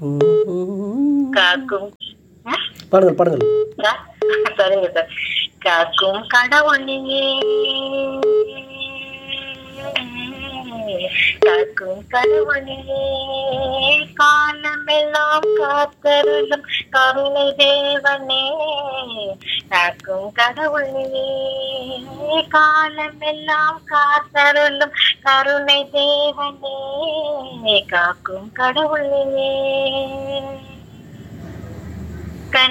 காக்கும் ஆ? பாடுங்கள் பாடுங்கள் ஆ? சரிங்க சார் காக்கும் கடவுள் நீயே காக்கும் கடவுள் நீயே காலமெல்லாம் காத்தருளும் கருணை தேவனே காக்கும் கடவுள் நீயே காலமெல்லாம் காத்தருளும் கருணை தேவனே காக்கும் கடவுள் நீயே